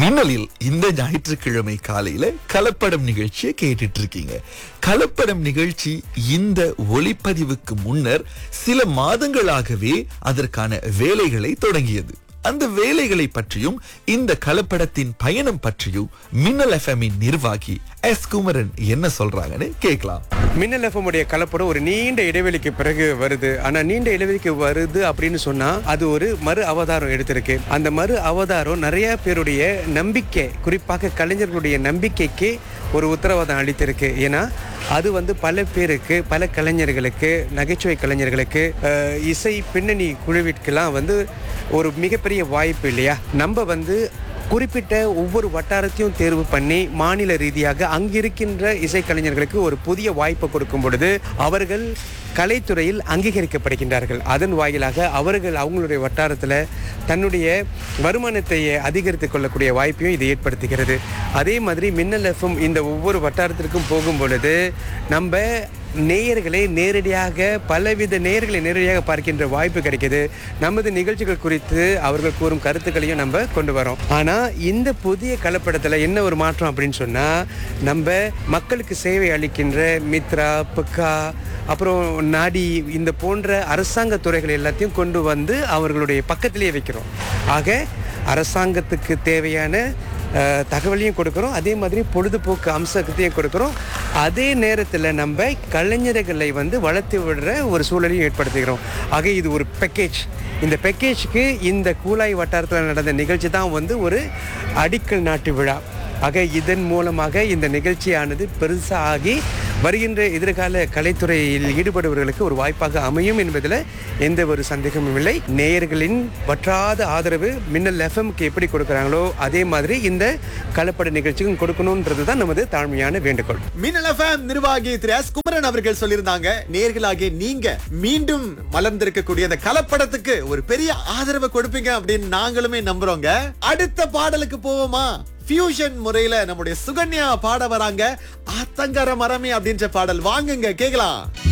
மின்னலில் இந்த ஞாயிற்றுக்கிழமை காலையில கலப்படம் நிகழ்ச்சியை கேட்டுட்டு இருக்கீங்க கலப்படம் நிகழ்ச்சி இந்த ஒளிப்பதிவுக்கு முன்னர் சில மாதங்களாகவே அதற்கான வேலைகளை தொடங்கியது அந்த வேலைகளை பற்றியும் இந்த கலப்படத்தின் பயணம் பற்றியும் மின்னல் எஃப்எம்மின் நிர்வாகி எஸ் குமரன் என்ன சொல்றாங்கன்னு கேட்கலாம் மின்னல் எஃப்எம் உடைய கலப்படம் ஒரு நீண்ட இடைவெளிக்கு பிறகு வருது ஆனா நீண்ட இடைவெளிக்கு வருது அப்படின்னு சொன்னா அது ஒரு மறு அவதாரம் எடுத்திருக்கு அந்த மறு அவதாரம் நிறைய பேருடைய நம்பிக்கை குறிப்பாக கலைஞர்களுடைய நம்பிக்கைக்கு ஒரு உத்தரவாதம் அளித்திருக்கு ஏன்னா அது வந்து பல பேருக்கு பல கலைஞர்களுக்கு நகைச்சுவை கலைஞர்களுக்கு அஹ், இசை பின்னணி குழுவிற்கெல்லாம் வந்து ஒரு மிகப்பெரிய வாய்ப்பு இல்லையா நம்ம வந்து குறிப்பிட்ட ஒவ்வொரு வட்டாரத்தையும் தேர்வு பண்ணி மாநில ரீதியாக அங்கிருக்கின்ற இசைக்கலைஞர்களுக்கு ஒரு புதிய வாய்ப்பை கொடுக்கும் பொழுது அவர்கள் கலைத்துறையில் அங்கீகரிக்கப்படுகின்றார்கள் அதன் வாயிலாக அவர்கள் அவங்களுடைய வட்டாரத்தில் தன்னுடைய வருமானத்தை அதிகரித்துக் கொள்ளக்கூடிய வாய்ப்பையும் இது ஏற்படுத்துகிறது அதே மாதிரி மின்னல் எஃப்எம் இந்த ஒவ்வொரு வட்டாரத்திற்கும் போகும் பொழுது நம்ம நேயர்களை நேரடியாக பலவித நேயர்களை நேரடியாக பார்க்கின்ற வாய்ப்பு கிடைக்குது நமது நிகழ்ச்சிகள் குறித்து அவர்கள் கூறும் கருத்துக்களையும் நம்ம கொண்டு வரோம் ஆனா இந்த புதிய கலப்படத்துல என்ன ஒரு மாற்றம் அப்படின்னு சொன்னா நம்ம மக்களுக்கு சேவை அளிக்கின்ற மித்ரா புக்கா அப்புறம் நாடி இந்த போன்ற அரசாங்க துறைகள் எல்லாத்தையும் கொண்டு வந்து அவர்களுடைய பக்கத்திலேயே வைக்கிறோம் ஆக அரசாங்கத்துக்கு தேவையான அஹ், தகவலையும் கொடுக்குறோம் அதே மாதிரி பொழுதுபோக்கு அம்சத்தையும் கொடுக்குறோம் அதே நேரத்தில் நம்ம கலைஞர்களை வந்து வளர்த்து விடுற ஒரு சூழலையும் ஏற்படுத்துகிறோம் ஆக இது ஒரு பேக்கேஜ் இந்த பேக்கேஜ்க்கு இந்த கூலாய் வட்டாரத்தில் நடந்த நிகழ்ச்சி தான் வந்து ஒரு அடிக்கல் நாட்டு விழா ஆக இதன் மூலமாக இந்த நிகழ்ச்சியானது பெருசாகி வருகின்ற எதிர்கால கலைத்துறையில் ஈடுபடுபவர்களுக்கு ஒரு வாய்ப்பாக அமையும் என்பதில் எந்த ஒரு சந்தேகமும் இல்லை நேயர்களின் வற்றாத ஆதரவு மின்னல் எஃப்எம்க்கு எப்படி கொடுக்குறாங்களோ அதே மாதிரி இந்த கலப்பட நிகழ்ச்சிக்கும் கொடுக்கணுன்றது தான் நமது தாழ்மையான வேண்டுகோள் மின்னல் எஃப்எம் நிர்வாகி திரு எஸ் குமரன் அவர்கள் சொல்லியிருந்தாங்க நேர்களாகிய நீங்க மீண்டும் மலர்ந்திருக்கக்கூடிய அந்த கலப்படத்துக்கு ஒரு பெரிய ஆதரவை கொடுப்பீங்க அப்படின்னு நாங்களுமே நம்புறோங்க அடுத்த பாடலுக்கு போவோமா ஃபியூஷன் முறையில நம்முடைய சுகன்யா பாட வராங்க ஆத்தங்கர மரமே அப்படின்ற பாடல் வாங்குங்க கேக்கலாம்